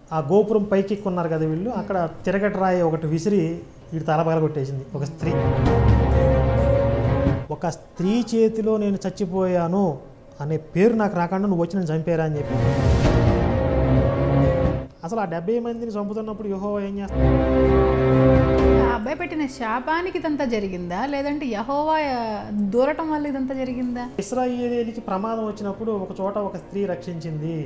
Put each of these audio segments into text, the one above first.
ఆ గోపురం పైకి ఎక్కున్నారు కదా వీళ్ళు అక్కడ తిరగటి రాయి ఒకటి విసిరి వీడి తల పగలగొట్టేసింది ఒక స్త్రీ ఒక స్త్రీ చేతిలో నేను చచ్చిపోయాను అనే పేరు నాకు రాకుండా నువ్వు వచ్చి నేను చంపేరా అని చెప్పి అసలు ఆ డెబ్బై మందిని చంపుతున్నప్పుడు యోహో ఏం చేస్తాడు ఆ అబ్బాయి పెట్టిన శాపానికి ఇదంతా జరిగిందా లేదంటే యహోవా ఆ, దూరటం వల్ల ఇదంతా జరిగిందా ఇస్రాయేలీకి ప్రమాదం వచ్చినప్పుడు ఒక చోట ఒక స్త్రీ రక్షించింది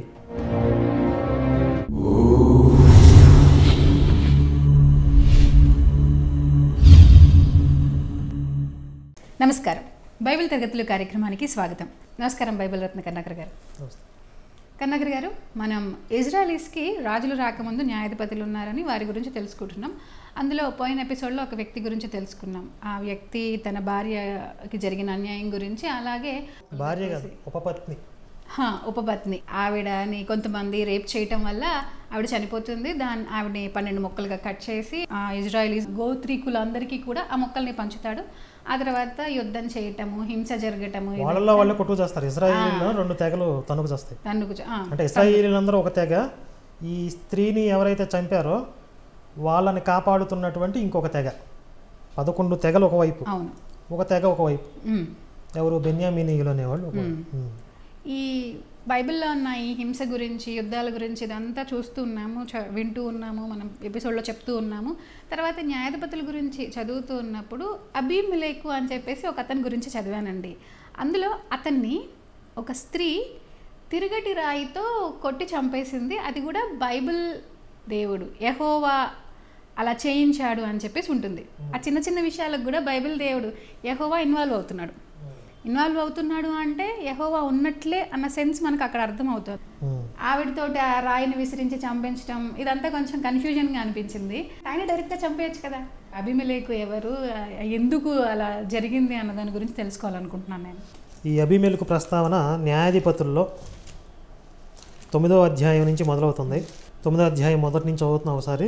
నమస్కారం బైబిల్ తరగతులు కార్యక్రమానికి స్వాగతం నమస్కారం బైబిల్ రత్న కర్ణాకర్ గారు కర్ణాకర్ గారు మనం ఇజ్రాయలీస్కి రాజులు రాకముందు న్యాయాధిపతులు ఉన్నారని వారి గురించి తెలుసుకుంటున్నాం అందులో పోయిన ఎపిసోడ్లో ఒక వ్యక్తి గురించి తెలుసుకున్నాం ఆ వ్యక్తి తన భార్యకి జరిగిన అన్యాయం గురించి అలాగే భార్య కాదు ఉపపత్ని హా, ఉపపత్ని ఆవిడని కొంతమంది రేప్ చేయటం వల్ల ఆవిడ చనిపోతుంది దాని ఆవిడని పన్నెండు మొక్కలుగా కట్ చేసి ఆ ఇజ్రాయలీస్ గోత్రీకులందరికీ కూడా ఆ మొక్కల్ని పంచుతాడు ఆ తర్వాత యుద్ధం చేయటము హింస జరగటము ఇది వాళ్ళలో వాళ్ళే కొట్టుకు చేస్తారు ఇజ్రాయేలీలో రెండు తెగలు తణుకు చేస్తాయి తన్నుకు చ- ఆ, అంటే ఇస్రాయేలీలందరూ ఒక తెగ ఈ స్త్రీని ఎవరైతే చంపారో వాళ్ళని కాపాడుతున్నటువంటి ఇంకొక తెగ పదకొండు తెగలు ఒకవైపు అవును ఒక తెగ ఒకవైపు ఉమ్. ఎవరు బెన్యామీనీయులు అనేవాళ్ళు ఒక- ఉమ్. ఈ బైబిల్లో ఉన్న ఈ హింస గురించి యుద్ధాల గురించి ఇదంతా చూస్తూ ఉన్నాము చ- వింటూ ఉన్నాము మనం ఎపిసోడ్లో చెప్తూ ఉన్నాము తర్వాత న్యాయాధిపతుల గురించి చదువుతూ ఉన్నప్పుడు అబీమిలేకు అని చెప్పేసి ఒక అతని గురించి చదివానండి అందులో అతన్ని ఒక స్త్రీ తిరుగటి రాయితో కొట్టి చంపేసింది అది కూడా బైబిల్ దేవుడు యహోవా అలా చేయించాడు అని చెప్పేసి ఉంటుంది ఆ చిన్న చిన్న విషయాలకు కూడా బైబిల్ దేవుడు యహోవా ఇన్వాల్వ్ అవుతున్నాడు ఇన్వాల్వ్ అవుతున్నాడు అంటే యహోవా ఉన్నట్లే అన్న సెన్స్ మనకు అక్కడ అర్థం అవుతుంది ఉమ్. ఆవిడతోటి ఆ రాయిని విసిరించి చంపించడం ఇదంతా కొంచెం కన్ఫ్యూజన్గా అనిపించింది ఆయన డైరెక్ట్గా చంపేయచ్చు కదా అభిమలేకు ఎవరు ఆ, ఎందుకు అలా జరిగింది అన్న దాని గురించి తెలుసుకోవాలనుకుంటున్నాను నేను ఈ అభిమేలకు ప్రస్తావన న్యాయాధిపతుల్లో తొమ్మిదో అధ్యాయం నుంచి మొదలవుతుంది తొమ్మిదో అధ్యాయం మొదటి నుంచి చదువుతున్నాం ఒకసారి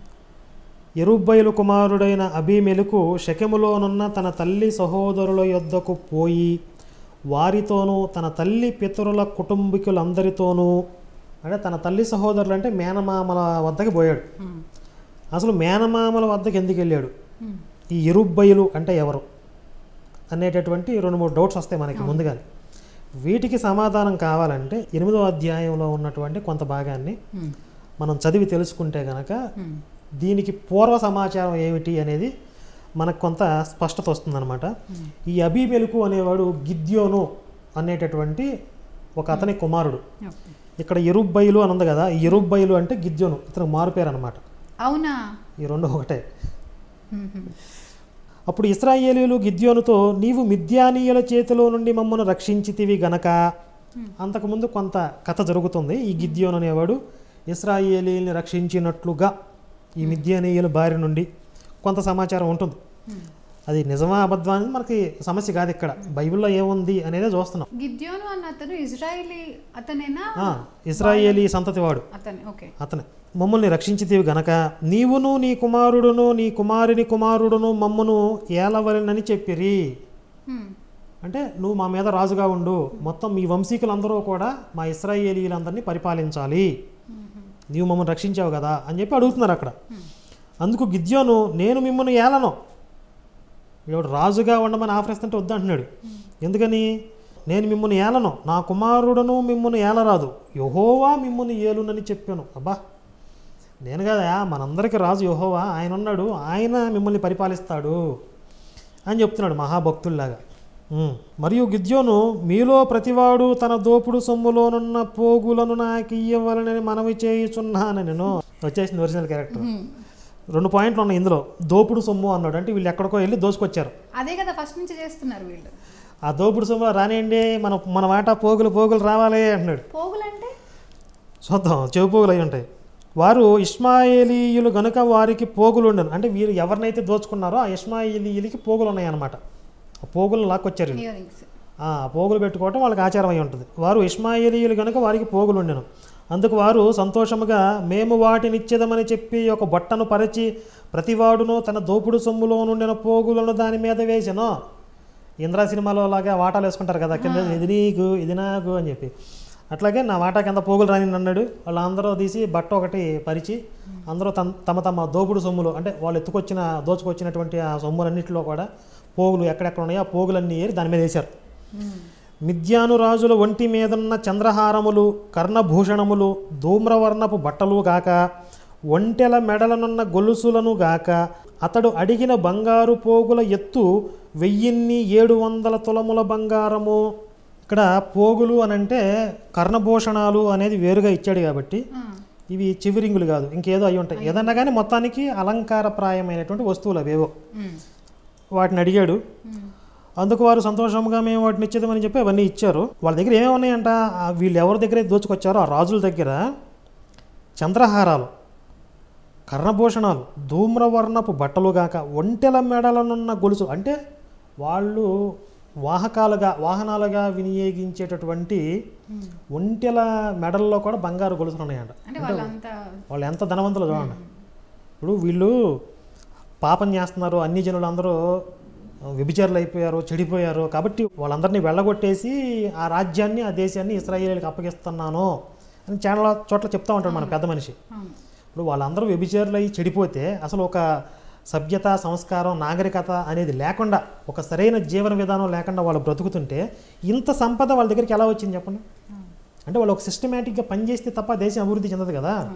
ఎరుబ్బయలు కుమారుడైన అభిమెలకు శకెములోనున్న తన తల్లి సహోదరుల యొద్దకు పోయి వారితోనూ తన తల్లి పితరుల కుటుంబీకులందరితోనూ అంటే తన తల్లి సహోదరులు అంటే మేనమామల వద్దకి పోయాడు ఉమ్. అసలు మేనమామల వద్దకు ఎందుకు వెళ్ళాడు ఉమ్. ఈ ఎరుబ్బయలు అంటే ఎవరు అనేటటువంటి రెండు మూడు డౌట్స్ వస్తాయి మనకి ముందుగానే వీటికి సమాధానం కావాలంటే ఎనిమిదో అధ్యాయంలో ఉన్నటువంటి కొంత భాగాన్ని ఉమ్. మనం చదివి తెలుసుకుంటే గనక ఉమ్. దీనికి పూర్వ సమాచారం ఏమిటి అనేది మనకు కొంత స్పష్టత వస్తుందన్నమాట ఉమ్. ఈ అబీమెలుకు అనేవాడు గిద్యోను అనేటటువంటి ఒక అతని కుమారుడు ఓకే. ఇక్కడ ఎరుబ్బైలు అని ఉంది కదా ఈ ఎరుబ్బైలు అంటే గిద్యోను ఇతను మారుపేరు అనమాట అవునా ఈ రెండు ఒకటే ఉమ్. ఉమ్. అప్పుడు ఇస్రాయేలీలు గిద్యోనుతో నీవు మిద్యానీయుల చేతిలో నుండి మమ్మను రక్షించితివి గనక అంతకుముందు కొంత కథ జరుగుతుంది ఈ గిద్యోను అనేవాడు ఇస్రాయేలీని రక్షించినట్లుగా ఈ మిద్యానీయుల బారి నుండి కొంత సమాచారం ఉంటుంది ఉమ్. అది నిజమా అబద్ధమా అనేది మనకి సమస్య కాదు ఇక్కడ బైబిల్లో ఏముంది అనేదే చూస్తున్నాం గిద్యోను అన్న అతను ఇజ్రాయిలీ అతనేనా ఆ, ఇస్రాయేలీ సంతతివాడు అతనే ఓకే అతనే మమ్మల్ని రక్షించితివి గనక నీవును నీ కుమారుడును నీ కుమారుని కుమారుడును మమ్మను ఏలవలెనని చెప్పిరి ఉమ్. అంటే నువ్వు మా మీద రాజుగా ఉండు మొత్తం మీ వంశీకులందరూ కూడా మా ఇస్రాయేలీలందరినీ పరిపాలించాలి నీవు మమ్మల్ని రక్షించావు కదా అని చెప్పి అడుగుతున్నారు అక్కడ అందుకు గిద్యోను నేను మిమ్మల్ని ఏలను ఇవాడు రాజుగా ఉండమని ఆఫరిస్తుంటే వద్దంటున్నాడు ఎందుకని నేను మిమ్మల్ని ఏలను నా కుమారుడును మిమ్మల్ని ఏలరాదు యహోవా మిమ్మల్ని ఏలునని చెప్పాను అబ్బా నేను కదా మనందరికీ రాజు యహోవా ఆయన ఉన్నాడు ఆయన మిమ్మల్ని పరిపాలిస్తాడు అని చెప్తున్నాడు మహాభక్తుల్లాగా ఉమ్. మరియు గిద్యోను మీలో ప్రతివాడు తన దోపుడు సొమ్ములోనున్న పోగులను నాకు ఇయ్యవలనని మనవి చేయుచున్నాను నేను వచ్చేసింది ఒరిజినల్ క్యారెక్టర్ ఉమ్. రెండు పాయింట్లు ఉన్నాయి ఇందులో దోపుడు సొమ్ము అన్నాడు అంటే వీళ్ళు ఎక్కడికో వెళ్ళి దోసుకొచ్చారు అదే కదా ఫస్ట్ నుంచి చేస్తున్నారు వీళ్ళు ఆ దోపుడు సొమ్ము రానియండి మన మన మాట పోగులు పోగులు రావాలి అంటున్నాడు పోగులంటే చూద్దాం చెవు పోగులు అయి ఉంటాయి వారు ఇస్మాయిలీయులు గనుక వారికి పోగులు ఉండను అంటే వీరు ఎవరినైతే దోచుకున్నారో ఆ ఇస్మాయిలీయులకి పోగులు ఉన్నాయన్నమాట ఆ పోగులను లాక్కొచ్చారు వీళ్ళు. ఇయర్ రింగ్స్ ఆ పోగులు పెట్టుకోవటం వాళ్ళకి ఆచారం అయి ఉంటుంది వారు ఇస్మాయిలీయులు కనుక వారికి పోగులు ఉండెను అందుకు వారు సంతోషముగా మేము వాటినిచ్చేదమని చెప్పి ఒక బట్టను పరిచి ప్రతివాడును తన దోపుడు సొమ్ములో నుండిన పోగులను దాని మీద వేసెను ఇంద్రా సినిమాలో లాగా వాటాలు వేసుకుంటారు కదా కింద ఇది నీకు ఇది నాకు అని చెప్పి అట్లాగే నా వాటా కింద పోగులు రాని అన్నాడు వాళ్ళందరూ తీసి బట్ట ఒకటి పరిచి అందరూ తమ తమ తమ దోపుడు సొమ్ములు అంటే వాళ్ళు ఎత్తుకొచ్చిన దోచుకొచ్చినటువంటి ఆ సొమ్ములన్నింటిలో కూడా పోగులు ఎక్కడెక్కడ ఉన్నాయో ఆ పోగులన్నీ ఏరి దాని మీద వేశారు మిథ్యాను రాజుల ఒంటి మీదున్న చంద్రహారములు కర్ణభూషణములు ధూమ్రవర్ణపు బట్టలు గాక ఒంటెల మెడలనున్న గొలుసులను గాక అతడు అడిగిన బంగారు పోగుల ఎత్తు వెయ్యిన్ని ఏడు వందల తులముల బంగారము ఇక్కడ పోగులు అని అంటే కర్ణభూషణాలు అనేది వేరుగా ఇచ్చాడు కాబట్టి ఆ, ఇవి చివిరింగులు కాదు ఇంకేదో అయి ఉంటాయి ఏదన్నా కానీ మొత్తానికి అలంకారప్రాయమైనటువంటి వస్తువులు అవేవో ఉమ్, వాటిని అడిగాడు ఉమ్, అందుకు వారు సంతోషంగా మేము వాటిని ఇచ్చేదామని చెప్పి అవన్నీ ఇచ్చారు వాళ్ళ దగ్గర ఏమేమి ఉన్నాయంట ఆ వీళ్ళు ఎవరి దగ్గర అయితే దోచుకొచ్చారో ఆ రాజుల దగ్గర చంద్రహారాలు కర్ణభూషణాలు ధూమ్రవర్ణపు బట్టలు గాక ఒంటెల మెడలనున్న గొలుసు అంటే వాళ్ళు వాహకాలుగా వాహనాలుగా వినియోగించేటటువంటి ఉమ్. ఒంటెల మెడల్లో కూడా బంగారు గొలుసులు ఉన్నాయంట అంటే వాళ్ళంతా వాళ్ళు ఎంత ధనవంతులు చూడండి ఇప్పుడు వీళ్ళు పాపం చేస్తున్నారు అన్ని జనులు అందరూ వ్యభిచారులు అయిపోయారు చెడిపోయారు కాబట్టి వాళ్ళందరినీ వెళ్ళగొట్టేసి ఆ రాజ్యాన్ని ఆ దేశాన్ని ఇస్రాయేలీలకు అప్పగిస్తున్నాను అని చాలా చోట్ల చెప్తా ఉంటాడు మన పెద్ద మనిషి అవును. ఇప్పుడు వాళ్ళందరూ వ్యభిచారులు అయి చెడిపోతే అసలు ఒక సభ్యత సంస్కారం నాగరికత అనేది లేకుండా ఒక సరైన జీవన విధానం లేకుండా వాళ్ళు బ్రతుకుతుంటే ఇంత సంపద వాళ్ళ దగ్గరికి ఎలా వచ్చింది చెప్పండి అవును. అంటే వాళ్ళు ఒక సిస్టమేటిక్గా పనిచేస్తే తప్ప దేశం అభివృద్ధి చెందదు కదా అవును.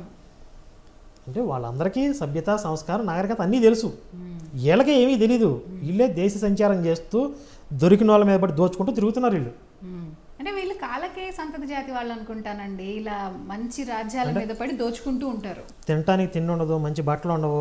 అంటే వాళ్ళందరికీ సభ్యత సంస్కారం నాగరికత అన్నీ తెలుసు ఉమ్, వీళ్ళకే ఏమీ తెలీదు వీళ్ళే దేశ సంచారం చేస్తూ దొరికిన వాళ్ళ మీద పడి దోచుకుంటూ తిరుగుతున్నారు వీళ్ళు ఉమ్. అంటే వీళ్ళు కాలకే సంతతి జాతి వాళ్ళు అనుకుంటానండి ఇలా మంచి రాజ్యాల మీద పడి దోచుకుంటూ ఉంటారు తినటానికి తిండి ఉండదు మంచి బట్టలు ఉండవు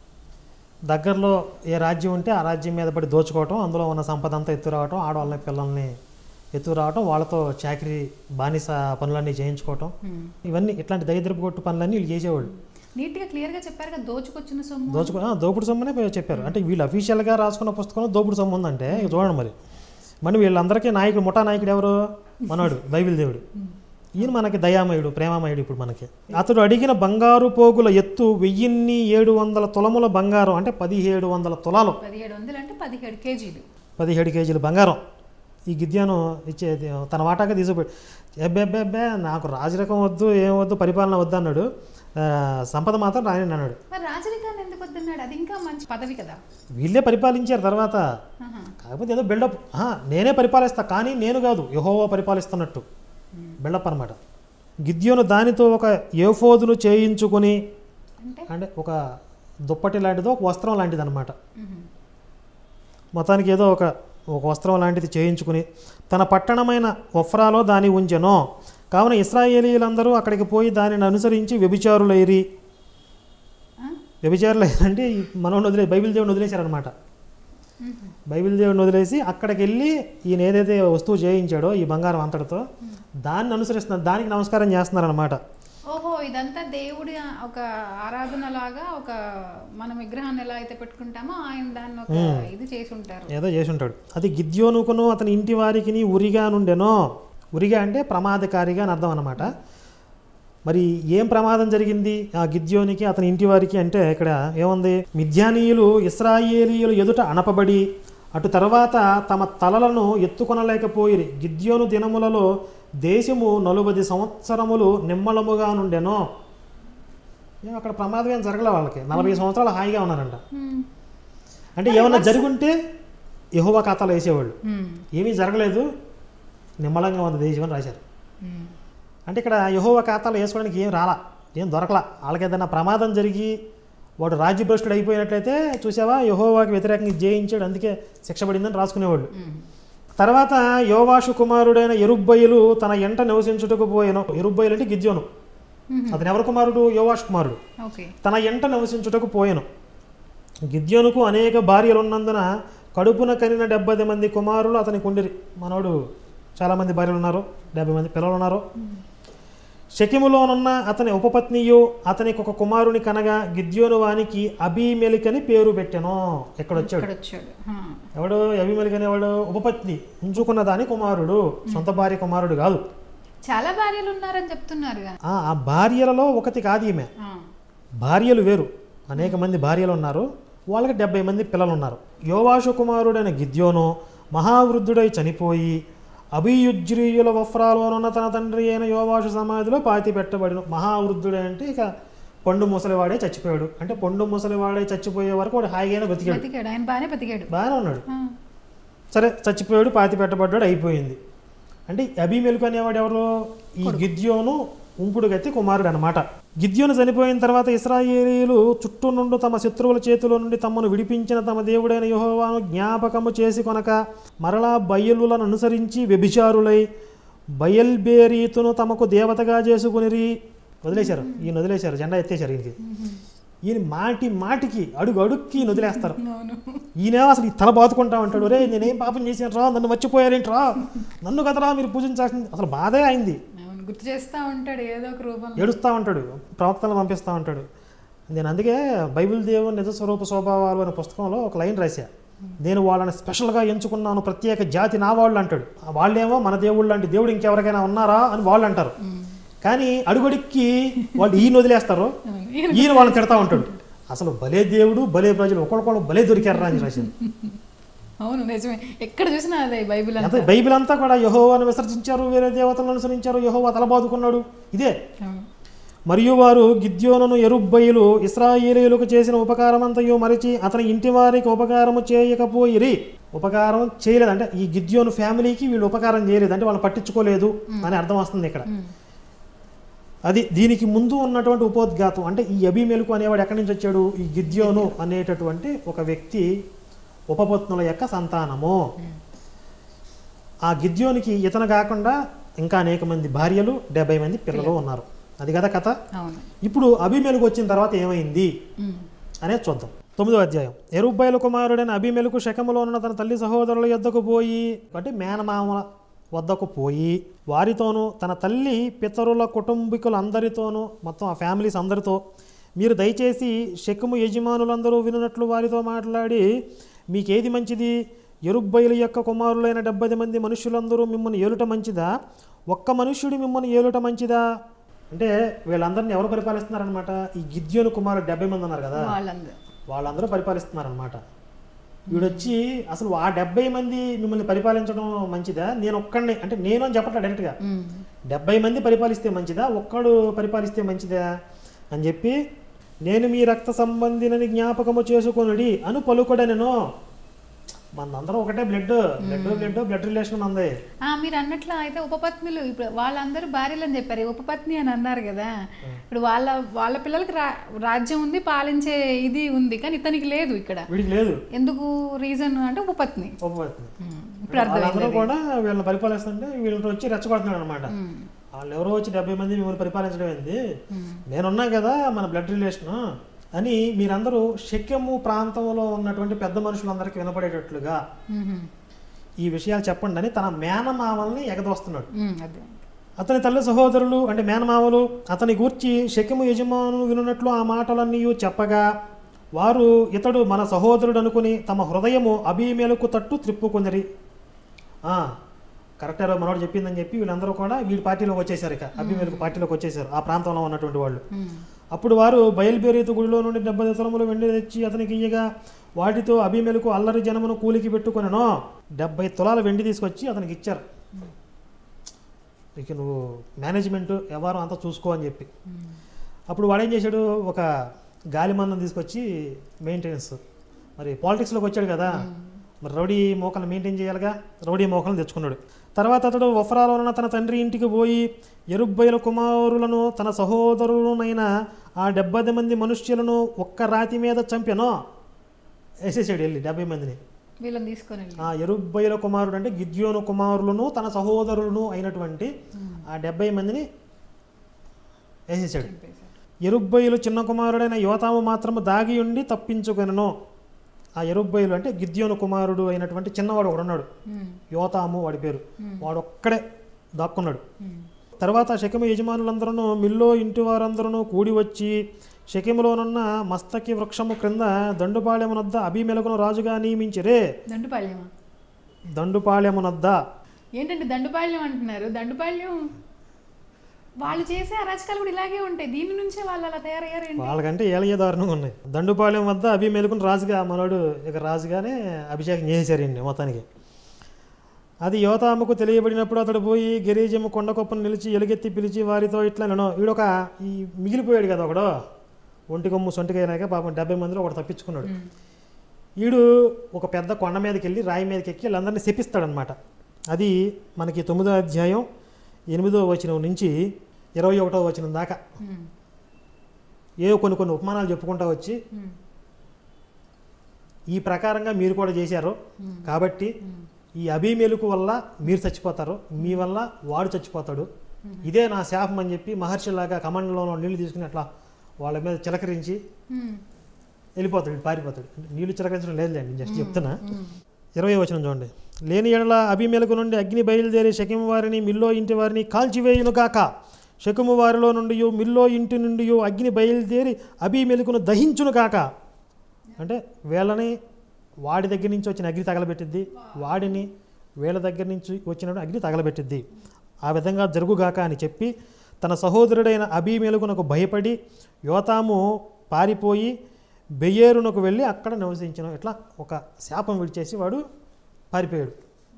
దగ్గరలో ఏ రాజ్యం ఉంటే ఆ రాజ్యం మీద పడి దోచుకోవటం అందులో ఉన్న సంపద అంతా ఎత్తు రావటం ఆడవాళ్ళని పిల్లల్ని ఎత్తు రావటం వాళ్ళతో చాకరీ బానిస పనులన్నీ చేయించుకోవటం ఉమ్. ఇవన్నీ ఇట్లాంటి దరిద్రపు కొట్టు పనులన్నీ వీళ్ళు చేసేవాళ్ళు నీట్గా క్లియర్గా చెప్పారు కదా దోచుకొచ్చిన సొమ్ము దోచుకో ఆ, దోపుడు సొమ్మునే పోయి చెప్పారు అంటే వీళ్ళు అఫీషియల్గా రాసుకున్న పుస్తకంలో దోపుడు సొమ్ము ఉందంటే ఇక చూడండి మరి మరి వీళ్ళందరికీ నాయకుడు ముఠా నాయకుడు ఎవరు మనవాడు బైబిల్ దేవుడు ఈయన మనకి దయామయుడు ప్రేమమయుడు ఇప్పుడు మనకి అతడు అడిగిన బంగారు పోగుల ఎత్తు వెయ్యిన్ని ఏడు వందల తులముల బంగారం అంటే పదిహేడు వందల తులాలు పదిహేడు వందలు అంటే పదిహేడు కేజీలు పదిహేడు కేజీలు బంగారం ఈ గిద్యాను ఇచ్చేది తన వాటాగా తీసుకుపోయి అబ్బే అబ్బే అబ్బే నాకు రాజరికం వద్దు ఏం వద్దు పరిపాలన వద్దు అన్నాడు ఆ, సంపద మాత్రం రాయని అన్నాడు మరి రాజరికాన్ని ఎందుకు వద్దన్నాడు అది ఇంకా మంచి పదవి కదా వీళ్ళే పరిపాలించారు తర్వాత ఆహా. కాకపోతే ఏదో బిల్డప్ నేనే పరిపాలిస్తా కానీ నేను కాదు యహోవా పరిపాలిస్తున్నట్టు బిల్డప్ అనమాట గిద్యోను దానితో ఒక ఏఫోదును చేయించుకుని అంటే అంటే ఒక దుప్పటి లాంటిదో ఒక వస్త్రం లాంటిది అనమాట ఉహు. మొత్తానికి ఏదో ఒక ఒక వస్త్రం లాంటిది చేయించుకుని తన పట్టణమైన ఒఫ్రాలో దాని ఉంచెను కావున ఇస్రాయేలీలందరూ అక్కడికి పోయి దానిని అనుసరించి వ్యభిచారులైరి ఆ? వ్యభిచారులైరంటే ఈ మనోడిని వదిలే బైబిల్ దేవుడిని వదిలేశారనమాట ఉహు. బైబిల్ దేవుడిని వదిలేసి అక్కడికి వెళ్ళి ఈయన ఏదైతే వస్తువు చేయించాడో ఈ బంగారం అంతటితో దాన్ని అనుసరిస్తున్నారు దానికి నమస్కారం చేస్తున్నారనమాట ఓహో ఇదంతా దేవుడి ఒక ఆరాధన లాగా ఒక మనం విగ్రహాన్ని ఎలా అయితే పెట్టుకుంటామో ఆయన దాన్ని ఒక ఇది చేసి ఉంటారు ఏదో చేసి ఉంటాడు అది గిద్యోనుకును అతని ఇంటి వారికి ఉరిగా నుండెనో ఉరిగా అంటే ప్రమాదకారిగా అని అర్థం అనమాట మరి ఏం ప్రమాదం జరిగింది ఆ గిద్యోనికి అతని ఇంటి వారికి అంటే ఇక్కడ ఏముంది మిథ్యానీయులు ఇస్రాయేలీయులు ఎదుట అనపబడి అటు తర్వాత తమ తలలను ఎత్తుకొనలేకపోయిరి గిద్యోను దినములలో దేశము నలుబది సంవత్సరములు నిమ్మలముగా నుండెనో ఏం అక్కడ ప్రమాదం ఏం జరగలే వాళ్ళకి నలభై సంవత్సరాలు హాయిగా ఉన్నారంట ఉమ్. అంటే ఏమన్నా జరుగుంటే యహోవా ఖాతాలో వేసేవాళ్ళు ఉమ్. ఏమీ జరగలేదు నిమ్మలంగా ఉంది దేశం అని రాశారు ఉమ్. అంటే ఇక్కడ యహోవా ఖాతాలో వేసుకోవడానికి ఏం రాలా ఏం దొరకలా వాళ్ళకి ఏదైనా ప్రమాదం జరిగి వాడు రాజ్యభ్రష్టుడు అయిపోయినట్లయితే చూసావా యహోవాకి వ్యతిరేకంగా ఇది జయించాడు అందుకే శిక్ష పడిందని రాసుకునేవాళ్ళు ఉమ్. తర్వాత యోవాషు కుమారుడైన ఎరుబ్బయ్యలు తన ఎంట నివసించుటకు పోయాను ఎరుబ్బయ్యలు అంటే గిద్యోను ఉహు. అతను ఎవరి కుమారుడు యోవాషు కుమారుడు ఓకే తన ఎంట నివసించుటకు పోయెను గిద్యోనుకు అనేక భార్యలు ఉన్నందున కడుపున కనిన డెబ్బై మంది కుమారులు అతనికి ఉండిరి మనోడు చాలామంది భార్యలు ఉన్నారు డెబ్బై మంది పిల్లలు ఉన్నారు శకిములోనున్న అతని ఉపపత్నియు అతనికి ఒక కుమారుని కనగా గిద్యోను వానికి అబీమెలికని పేరు పెట్టెను ఎక్కడ వచ్చాడు ఇక్కడ వచ్చాడు ఆ. ఎవడు అబీమెలిక్ అనేవాడు ఉపపత్ని ఉంచుకున్న దాని కుమారుడు సొంత భార్య కుమారుడు కాదు చాలా భార్యలు ఉన్నారని చెప్తున్నారుగా ఆ ఆ భార్యలలో ఒకటి కాదు ఈమె ఆ. భార్యలు వేరు అనేక మంది భార్యలు ఉన్నారు వాళ్ళకి డెబ్బై మంది పిల్లలు ఉన్నారు యోవాషు కుమారుడైన గిద్యోను మహావృద్ధుడై చనిపోయి అభియుజ్రీయుల వఫ్రాలోనున్న తన తండ్రి అయిన యోవాషు సమాధిలో పాతి పెట్టబడిన మహావృద్ధుడు అంటే ఇక పండు ముసలివాడే చచ్చిపోయాడు అంటే పండు ముసలివాడే చచ్చిపోయే వరకు వాడు హాయిగానే బతికాడు బతికాడు ఆయన బాగానే బతికాడు బాగానే ఉన్నాడు ఆ, సరే చచ్చిపోయాడు పాతి పెట్టబడ్డాడు అయిపోయింది అంటే అభిమెలుకు అనేవాడు ఎవరు ఈ గిద్యోను ఉంపుడు గతి కుమారుడు అనమాట గిద్యోను చనిపోయిన తర్వాత ఇస్రాయేలీలు చుట్టూ నుండి తమ శత్రువుల చేతిలో నుండి తమను విడిపించిన తమ దేవుడైన యెహోవాను జ్ఞాపకము చేసి కొనక మరలా బయలులను అనుసరించి వ్యభిచారులై బయల్బేరీతును తమకు దేవతగా చేసుకునిరి వదిలేశారు ఈయన వదిలేశారు జెండా ఎత్తేశారు ఈయనకి ఈయన మాటి మాటికి అడుగు అడుక్కి ఈయన వదిలేస్తారు అవును ఈయనేమో అసలు ఈ తల బాదుకుంటా ఉంటాడు రే నేనేం పాపం చేశాను రా నన్ను మర్చిపోయారేంట్రా నన్ను కదరా మీరు పూజించాల్సింది అసలు బాధే అయింది అవును గుర్తు చేస్తా ఉంటాడు ఏదో ఒక రూపంలో ఏడుస్తూ ఉంటాడు ప్రవక్తలు పంపిస్తూ ఉంటాడు నేను అందుకే బైబిల్ దేవుని నిజ స్వరూప స్వభావాలు అనే పుస్తకంలో ఒక లైన్ రాశా నేను వాళ్ళని స్పెషల్గా ఎంచుకున్నాను ప్రత్యేక జాతి నా వాళ్ళు అంటాడు ఆ వాళ్ళేమో మన దేవుళ్ళు లాంటి దేవుడు ఇంకెవరికైనా ఉన్నారా అని వాళ్ళు అంటారు కానీ అడుగడికి వాళ్ళు ఈయన వదిలేస్తారు అవును. ఈయన ఈయన వాళ్ళని తిడతా ఉంటాడు అసలు భలే దేవుడు భలే ప్రజలు ఒకరికొకరు భలే దొరికారా అని రాసింది అవును నిజమే ఎక్కడ చూసినా అదే బైబిల్ ఎంత అంతా బైబిల్ అంతా కూడా యహోవాను విసర్జించారు వేరే దేవతలను అనుసరించారు యహోవా తలబాదుకున్నాడు ఇదే అవును మరియు వారు గిద్యోనును ఎరుబ్బయిలు ఇస్రాయేలీలకు చేసిన ఉపకారమంతయు మరిచి అతని ఇంటి వారికి ఉపకారము చేయకపోయిరి ఉపకారం చేయలేదు అంటే ఈ గిద్యోను ఫ్యామిలీకి వీళ్ళు ఉపకారం చేయలేదు అంటే వాళ్ళు పట్టించుకోలేదు అని అర్థం వస్తుంది ఇక్కడ ఉమ్. అది దీనికి ముందు ఉన్నటువంటి ఉపోద్ఘాతం అంటే ఈ అభిమేలుకు అనేవాడు ఎక్కడి నుంచి వచ్చాడు ఈ గిద్యోను అనేటటువంటి ఒక వ్యక్తి ఉపపత్నుల యొక్క సంతానము ఆ గిద్యోనికి ఇతను కాకుండా ఇంకా అనేక మంది భార్యలు డెబ్బై మంది పిల్లలు ఉన్నారు అది కదా కథ అవును ఇప్పుడు అభిమేలుకు వచ్చిన తర్వాత ఏమైంది ఉమ్. అనేది చూద్దాం తొమ్మిదో అధ్యాయం ఎరుబ్బైల కుమారుడైన అభిమెలకు శకములో ఉన్న తన తల్లి సహోదరుల యొద్దకు పోయి అంటే మేనమామల వద్దకు పోయి వారితోనూ తన తల్లి పితరుల కుటుంబీకులందరితోనూ మొత్తం ఆ ఫ్యామిలీస్ అందరితో మీరు దయచేసి శకము యజమానులందరూ వినున్నట్లు వారితో మాట్లాడి మీకేది మంచిది ఎరుబ్బైల యొక్క కుమారులైన డెబ్బై మంది మనుషులందరూ మిమ్మల్ని ఏలుట మంచిదా ఒక్క మనుష్యుడు మిమ్మల్ని ఏలుట మంచిదా అంటే వీళ్ళందరినీ ఎవరు పరిపాలిస్తున్నారనమాట ఈ గిద్యోను కుమారుడు డెబ్బై మంది ఉన్నారు కదా వాళ్ళందరూ వాళ్ళందరూ పరిపాలిస్తున్నారనమాట వీడొచ్చి అసలు ఆ డెబ్బై మంది మిమ్మల్ని పరిపాలించడం మంచిదా నేను ఒక్కడిని అంటే నేను అని చెప్పట్లా డైరెక్ట్గా ఉమ్. డెబ్బై మంది పరిపాలిస్తే మంచిదా ఒక్కడు పరిపాలిస్తే మంచిదా అని చెప్పి నేను మీ రక్త సంబంధినని జ్ఞాపకము చేసుకొనుడి అను పలుకుడనెను మనందరం ఒకటే blood blood blood blood relation మంది ఆ, మీరు అన్నట్లు అయితే ఉపపత్నులు ఇప్పుడు వాళ్ళందరూ భార్యలు అని చెప్పారు ఈ ఉపపత్ని అని అన్నారు కదా ఇప్పుడు వాళ్ళ వాళ్ళ పిల్లలకి రా రాజ్యం ఉంది పాలించే ఇది ఉంది కానీ ఇతనికి లేదు ఇక్కడ వీడికి లేదు ఎందుకు రీజన్ అంటే ఉపపత్ని ఉపపత్ని ఉమ్. ఇప్పుడు అర్థమైంది వాళ్ళందరూ కూడా వీళ్ళని పరిపాలిస్తుంటే వీళ్ళని వచ్చి రెచ్చగొడుతున్నాడు అనమాట ఉమ్. వాళ్ళు ఎవరో వచ్చి డెబ్బై మంది మిమ్మల్ని పరిపాలించడం ఏంది ఉమ్. నేనున్నా కదా మన బ్లడ్ రిలేషన్ అని మీరందరూ శక్యము ప్రాంతంలో ఉన్నటువంటి పెద్ద మనుషులందరికీ వినపడేటట్లుగా ఉమ్. ఈ విషయాలు చెప్పండి అని తన మేనమామల్ని ఎగదోస్తున్నాడు ఉమ్. అదే అతని తల్లి సహోదరులు అంటే మేనమామలు అతని గూర్చి శక్యము యజమాను వినున్నట్లు ఆ మాటలన్నీ చెప్పగా వారు ఇతడు మన సహోదరుడు అనుకుని తమ హృదయము అభిమేలకు తట్టు త్రిప్పుకొందరి కరెక్టే మనోడు చెప్పిందని చెప్పి వీళ్ళందరూ కూడా వీడి పార్టీలోకి వచ్చేసారు ఇక అభిమేలకు పార్టీలోకి వచ్చేసారు ఆ ప్రాంతంలో ఉన్నటువంటి వాళ్ళు ఉమ్. అప్పుడు వారు బయలుదేరేతు గుడిలో నుండి డెబ్బై తలములు వెండి తెచ్చి అతనికి ఇయ్యగా వాటితో అభిమేలకు అల్లరి జనమును కూలికి పెట్టుకొనెను డెబ్బై తులాల వెండి తీసుకొచ్చి అతనికి ఇచ్చారు ఇక నువ్వు మేనేజ్మెంట్ వ్యవహారం అంతా చూసుకో అని చెప్పి ఉమ్. అప్పుడు వాడు ఏం చేశాడు ఒక గాలిమందం తీసుకొచ్చి మెయింటెనెన్స్ మరి పాలిటిక్స్లోకి వచ్చాడు కదా మరి రౌడీ మోకలను మెయింటైన్ చేయాలిగా రౌడీ మోకలను తెచ్చుకున్నాడు తర్వాత అతడు వఫరాలో ఉన్న తన తండ్రి ఇంటికి పోయి ఎరుబ్బైల కుమారులను తన సహోదరులనైన ఆ డెబ్బై మంది మనుష్యులను ఒక్క రాతి మీద చంపెనో వేసేసాడు వెళ్ళి డెబ్బై మందిని వీళ్ళని తీసుకొని వెళ్ళి ఆ ఎరుబ్బైల కుమారుడు అంటే గిద్యోను కుమారులను తన సహోదరులను అయినటువంటి ఆ డెబ్బై మందిని వేసేసాడు చంపేశారు. ఎరుబ్బయిలు చిన్న కుమారుడైన యోతాము మాత్రము దాగి ఉండి తప్పించుకొనెను ఆ ఎరుబ్బయిలు అంటే గిద్యోను కుమారుడు అయినటువంటి చిన్నవాడు ఒకడు ఉన్నాడు ఉమ్. యోతాము వాడి పేరు వాడు ఒక్కడే దాక్కున్నాడు ఉమ్. తర్వాత శకము యజమానులందరూ మిల్లో ఇంటి వారందరూ కూడి వచ్చి శకెములోనున్న మస్తకి వృక్షము క్రింద దండుపాళెమునొద్ద అభిమెలకును రాజుగా నియమించిరే దండుపాళ్యమా దండుపాళెమునొద్ద ఏంటంటే దండుపాళ్యం అంటున్నారు దండుపాళ్యం వాళ్ళు చేసే అరాచకాలు కూడా ఇలాగే ఉంటాయి దీని నుంచే వాళ్ళు అలా తయారయ్యారు ఏంటి వాళ్ళకంటే ఏలయ్య దారుణంగా ఉన్నాయి దండుపాలెం వద్ద అభి మేలుకుని రాజుగా మనోడు ఇక రాజుగానే అభిషేకం చేసేసారండి మొత్తానికి అది యోతాముకు తెలియబడినప్పుడు అతడు పోయి గిరిజము కొండకొప్పను నిలిచి ఎలుగెత్తి పిలిచి వారితో ఇట్లా నేను వీడొక ఈ మిగిలిపోయాడు కదా ఒకడు ఒంటి కొమ్ము సొంటికైనాక పాపం డెబ్బై మందిలో ఒకడు తప్పించుకున్నాడు ఉమ్. వీడు ఒక పెద్ద కొండ మీదకి వెళ్ళి రాయి మీదకి ఎక్కి వీళ్ళందరినీ శపిస్తాడనమాట అది మనకి తొమ్మిదో అధ్యాయం ఎనిమిదో వచనం నుంచి ఇరవై ఒకటో వచనం దాకా ఉమ్. ఏవో కొన్ని కొన్ని ఉపమానాలు చెప్పుకుంటా వచ్చి ఉమ్. ఈ ప్రకారంగా మీరు కూడా చేశారు ఉమ్. కాబట్టి ఉమ్. ఈ అభిమేలుకు వల్ల మీరు చచ్చిపోతారు మీ వల్ల వాడు చచ్చిపోతాడు ఇదే నా శాపం అని చెప్పి మహర్షిలాగా కమండలో నీళ్లు తీసుకుని అట్లా వాళ్ళ మీద చిలకరించి ఉమ్. వెళ్ళిపోతాడు వీడు పారిపోతాడు నీళ్లు చిలకరించడం లేదు నేను జస్ట్ చెప్తున్నా ఉమ్. ఇరవై వచనం చూడండి లేని ఎడల అభిమేలకు నుండి అగ్ని బయలుదేరి శకము వారిని మిల్లో ఇంటి వారిని కాల్చివేయును గాక శకుము వారిలో నుండి మిల్లో ఇంటి నుండి అగ్ని బయలుదేరి అభిమేలుకును దహించును గాక అంటే వీళ్ళని వాడి దగ్గర నుంచి వచ్చిన అగ్ని తగలబెట్టిద్ది వాడిని వీళ్ళ దగ్గర నుంచి వచ్చిన అగ్ని తగలబెట్టిద్ది ఆ విధంగా జరుగుగాక అని చెప్పి తన సహోదరుడైన అభిమేలుకునకు భయపడి యోతాము పారిపోయి బెయ్యేరునకు వెళ్ళి అక్కడ నివసించిన ఇట్లా ఒక శాపం విడిచేసి వాడు పారిపోయాడు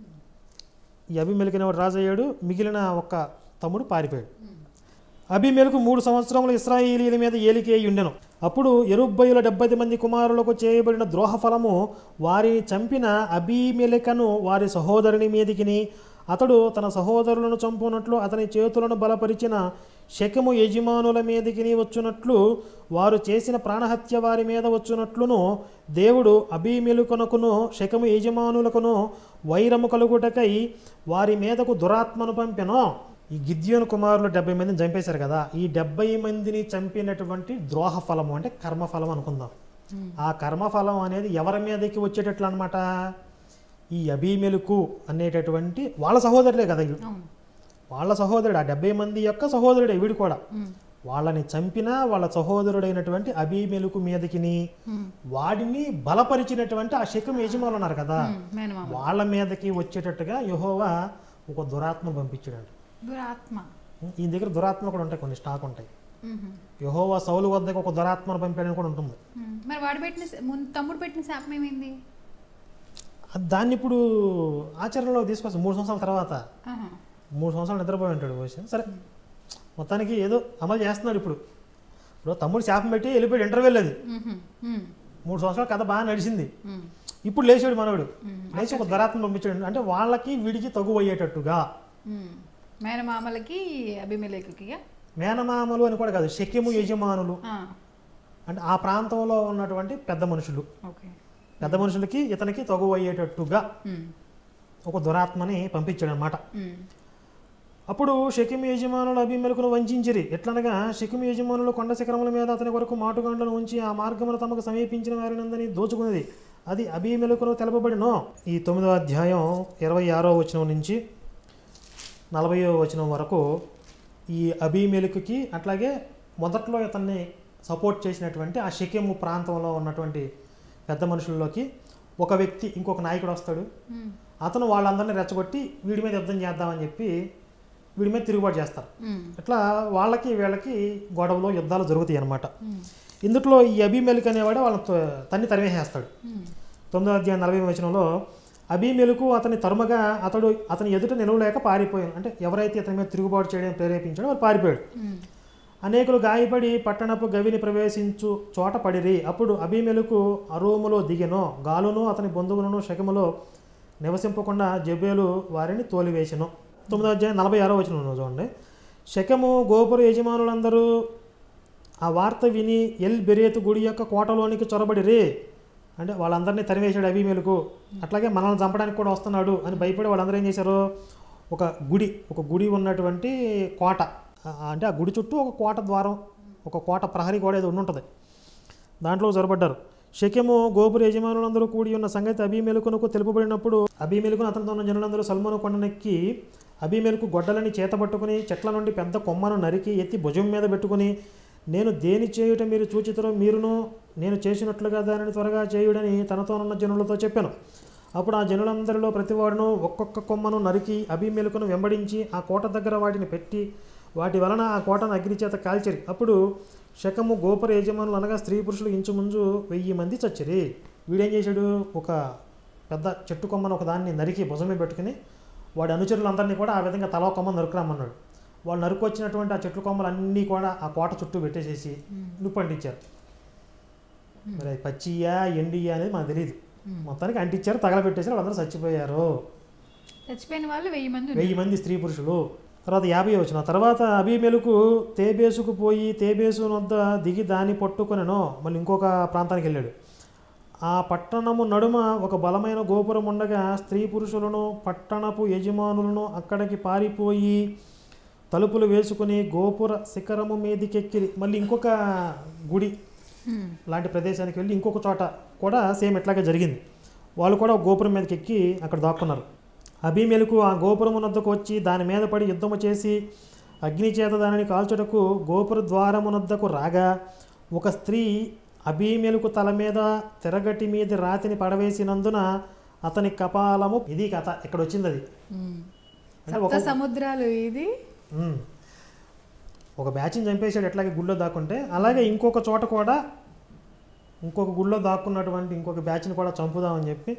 ఈ అభిమేలుకైన వాడు రాజు అయ్యాడు మిగిలిన ఒక్క తమ్ముడు పారిపోయాడు అభిమేలకు మూడు సంవత్సరములు ఇస్రాయేలీల మీద ఏలికే అయి ఉండెను అప్పుడు ఎరుబ్బయుల డెబ్బై మంది కుమారులకు చేయబడిన ద్రోహ ఫలము వారిని చంపిన అభిమెలకను వారి సహోదరుని మీదికిని అతడు తన సహోదరులను చంపునట్లు అతని చేతులను బలపరిచిన శకము యజమానుల మీదికిని వచ్చునట్లు వారు చేసిన ప్రాణహత్య వారి మీద వచ్చునట్లును దేవుడు అభిమెలుకొనకును శకము యజమానులకును వైరము కలుగుటకై వారి మీదకు దురాత్మను పంపెను ఈ గిద్యోను కుమారులు డెబ్బై మందిని చంపేశారు కదా ఈ డెబ్బై మందిని చంపినటువంటి ద్రోహ ఫలము అంటే కర్మఫలం అనుకుందాం ఉమ్. ఆ కర్మఫలం అనేది ఎవరి మీదకి వచ్చేటట్లు అనమాట ఈ అభిమెలుకు అనేటటువంటి వాళ్ళ సహోదరులే కదా వీడు అవును వాళ్ళ సహోదరుడు ఆ డెబ్బై మంది యొక్క సహోదరుడే వీడు కూడా ఉమ్. వాళ్ళని చంపిన వాళ్ళ సహోదరుడైనటువంటి అభిమెలుకు మీదకిని ఉమ్. వాడిని బలపరిచినటువంటి ఆ శకం యజమానులు ఉన్నారు కదా ఉమ్. మేనమామ వాళ్ళ మీదకి వచ్చేటట్టుగా యహోవా ఒక దురాత్మ పంపించాడు దురాత్మ ఈ దగ్గర దురాత్మ కూడా ఉంటాయి కొన్ని స్టాక్ ఉంటాయి ఉహు. యహోవా సౌలు వద్దకు ఒక దురాత్మను పంపాడని కూడా ఉంటుంది ఉమ్. మరి వాడు పెట్టిన శ- ముందు తమ్ముడు పెట్టిన శాపం ఏమైంది అది దాన్ని ఇప్పుడు ఆచరణలో తీసుకొస్తాం మూడు సంవత్సరాల తర్వాత ఆహా. మూడు సంవత్సరాలు నిద్రపోయి ఉంటాడు బహుశా సరే మొత్తానికి ఏదో అమలు చేస్తున్నాడు ఇప్పుడు ఇప్పుడు తమ్ముడు శాపం పెట్టి వెళ్ళిపోయాడు ఇంటర్వెల్ అది ఉహు. ఉమ్. మూడు సంవత్సరాల కథ బాగా నడిచింది ఉమ్. ఇప్పుడు లేచాడు మనవడు ఉమ్. లేచి ఒక దురాత్మ పంపించాడు అంటే వాళ్ళకి వీడికి తగు అయ్యేటట్టుగా ఉమ్. మేనమామలకి అభిమేలేకుకి మేనమామలు అని కూడా కాదు శక్యము యజమానులు ఆ. అంటే ఆ ప్రాంతంలో ఉన్నటువంటి పెద్ద మనుషులు ఓకే పెద్ద మనుషులకి ఇతనికి తగు అయ్యేటట్టుగా ఉమ్. ఒక దురాత్మని పంపించాడు అనమాట ఉమ్. అప్పుడు షకిం యజమానులు అభిమేలకును వంచిరి ఎట్లనగా షకిం యజమానులు కొండ శిఖరముల మీద అతని వరకు మాటుగాండ్లను ఉంచి ఆ మార్గమును తమకు సమీపించిన వారినందని దోచుకున్నది అది అభిమేలకును తెలపబడినో ఈ తొమ్మిదవ అధ్యాయం ఇరవై ఆరో వచనం నుంచి నలభైవ వచనం వరకు ఈ అభిమేలకుకి అట్లాగే మొదట్లో ఇతన్ని సపోర్ట్ చేసినటువంటి ఆ షకెము ప్రాంతంలో ఉన్నటువంటి పెద్ద మనుషుల్లోకి ఒక వ్యక్తి ఇంకొక నాయకుడు వస్తాడు ఉమ్. అతను వాళ్ళందరినీ రెచ్చగొట్టి వీడి మీద యుద్ధం చేద్దామని చెప్పి వీడి మీద తిరుగుబాటు చేస్తారు ఉమ్. ఇట్లా వాళ్ళకి వీళ్ళకి గొడవలు యుద్ధాలు జరుగుతాయి అన్నమాట ఉమ్. ఇందులో ఈ అభిమెలుకు అనేవాడు వాళ్ళని త- తన్ని తరిమేసేస్తాడు ఉమ్. తొమ్మిదో అధ్యాయం నలభై వచనంలో అభిమెలుకు అతని తరుమగా అతడు అతని ఎదుట నిలవలేక పారిపోయాడు అంటే ఎవరైతే ఇతని మీద తిరుగుబాటు చేయడం ప్రేరేపించాడో వాడు పారిపోయాడు ఉమ్. అనేకులు గాయపడి పట్టణపు గవిని ప్రవేశించు చోట పడిరి అప్పుడు అభిమెలకు అరోములో దిగెనో గాలును అతని బంధువులను శకములో నివసింపకుండా జబేలు వారిని తోలివేసెను తొమ్మిదో అధ్యాయం నలభై ఆరో వచ్చిన చూడండి శకము గోపుర యజమానులందరూ ఆ వార్త విని ఎల్ బెరేతు గుడి యొక్క కోటలోనికి చొరబడిరి అంటే వాళ్ళందరినీ తరివేశాడు అభిమేలుకు అట్లాగే మనల్ని చంపడానికి కూడా వస్తున్నాడు అని భయపడి వాళ్ళందరూ ఏం చేశారు ఒక గుడి ఒక గుడి ఉన్నటువంటి కోట ఆ, అంటే ఆ గుడి చుట్టూ ఒక కోట ద్వారం ఒక కోట ప్రహరీ కూడా ఏదో ఉండుంటుంది దాంట్లో జొరబడ్డారు షకెము గోపుర యజమానులందరూ కూడి ఉన్న సంగతి అభిమేలుకునకు తెలుపబడినప్పుడు అభిమేలుకును అతనితో ఉన్న జనులందరూ సల్మోను కొండనెక్కి అభిమేలుకు గొడ్డలని చేతబట్టుకుని చెట్ల నుండి పెద్ద కొమ్మను నరికి ఎత్తి భుజం మీద పెట్టుకుని నేను దేని చేయుట మీరు చూచితరో మీరును నేను చేసినట్లుగా దానిని త్వరగా చేయుడని తనతోనున్న జనులతో చెప్పాను అప్పుడు ఆ జనులందరిలో ప్రతివాడును ఒక్కొక్క కొమ్మను నరికి అభిమేలుకును వెంబడించి ఆ కోట దగ్గర వాటిని పెట్టి వాటి వలన ఆ కోటను అగ్ని చేత కాల్చిరి అప్పుడు శకము గోపుర యజమానులు అనగా స్త్రీ పురుషులు ఇంచుముంజు వెయ్యి మంది చచ్చిరి వీడేం చేశాడు ఒక పెద్ద చెట్టు కొమ్మను ఒక దాన్ని నరికి భుజమే పెట్టుకుని వాడి అనుచరులందరినీ కూడా ఆ విధంగా తల కొమ్మ నరుకురమ్మన్నాడు వాళ్ళు నరుకొచ్చినటువంటి ఆ చెట్ల కొమ్మలు అన్నీ కూడా ఆ కోట చుట్టూ పెట్టేసేసి నిప్పు అంటించారు మరి అది పచ్చియా ఎండియా అనేది మనకు తెలియదు మొత్తానికి అంటించారు తగలబెట్టేసి వాళ్ళందరూ చచ్చిపోయారు చచ్చిపోయిన వాళ్ళు వెయ్యి మంది ఉన్నారు. వెయ్యి మంది స్త్రీ పురుషులు తర్వాత యాభై వచ్చిన తర్వాత అభిమెలకు తేబేసుకు పోయి తేబేసు వద్ద దిగి దాన్ని పట్టుకొనెను మళ్ళీ ఇంకొక ప్రాంతానికి వెళ్ళాడు ఆ పట్టణము నడుమ ఒక బలమైన గోపురం ఉండగా స్త్రీ పురుషులను పట్టణపు యజమానులను అక్కడికి పారిపోయి తలుపులు వేసుకుని గోపుర శిఖరము మీదికెక్కి మళ్ళీ ఇంకొక గుడి హ్మ్. లాంటి ప్రదేశానికి వెళ్ళి ఇంకొక చోట కూడా సేమ్ ఇట్లాగే జరిగింది వాళ్ళు కూడా ఒక గోపురం మీదకి ఎక్కి అక్కడ దాక్కున్నారు అభిమేలకు ఆ గోపురం వద్దకు వచ్చి దాని మీద పడి యుద్ధము చేసి అగ్ని చేత దానిని కాల్చుటకు గోపుర ద్వారమునద్దకు రాగా ఒక స్త్రీ అభిమేలకు తల మీద తిరగటి మీద రాతిని పడవేసినందున అతని కపాలము ఇది కథ ఇక్కడ వచ్చింది అది హ్మ్. అంటే సప్త ఒక సముద్రాలు ఇది ఉమ్. ఒక బ్యాచ్ని చంపేశాడు ఎట్లాగే గుళ్ళో దాక్కుంటే అలాగే ఇంకొక చోట కూడా ఇంకొక గుళ్ళో దాక్కున్నటువంటి ఇంకొక బ్యాచ్ని కూడా చంపుదామని చెప్పి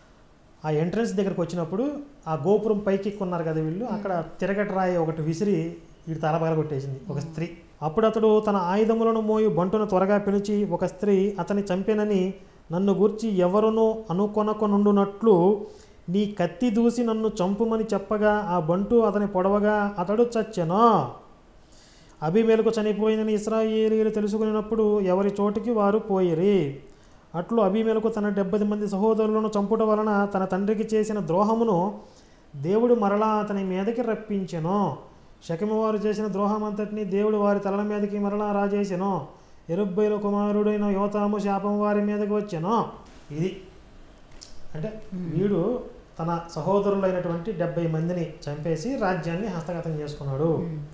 ఆ ఎంట్రన్స్ దగ్గరకు వచ్చినప్పుడు ఆ గోపురం పైకి ఎక్కున్నారు కదా వీళ్ళు అక్కడ తిరగటి రాయి ఒకటి విసిరి వీడి తల పగలగొట్టేసింది ఒక స్త్రీ అప్పుడు అతడు తన ఆయుధములను మోయు బంటును త్వరగా పిలిచి ఒక స్త్రీ అతని చంపేనని నన్ను గూర్చి ఎవరునూ అనుకొనకొనుండునట్లు నీ కత్తి దూసి నన్ను చంపుమని చెప్పగా ఆ బంటు అతని పొడవగా అతడు చచ్చెను అభిమేలకు చనిపోయిందని ఇస్రాయేలీలు తెలుసుకున్నప్పుడు ఎవరి చోటికి వారు పోయిరి అట్లు అభిమేలకు తన డెబ్బది మంది సహోదరులను చంపుట వలన తన తండ్రికి చేసిన ద్రోహమును దేవుడు మరలా అతని మీదకి రప్పించెను శకము వారు చేసిన ద్రోహం అంతటిని దేవుడు వారి తలల మీదకి మరలా రాజేసెను ఎరుబ్బైల కుమారుడైన యోతాము శాపం వారి మీదకి వచ్చెను ఇది అంటే వీడు తన సహోదరులైనటువంటి డెబ్బై మందిని చంపేసి రాజ్యాన్ని హస్తగతం చేసుకున్నాడు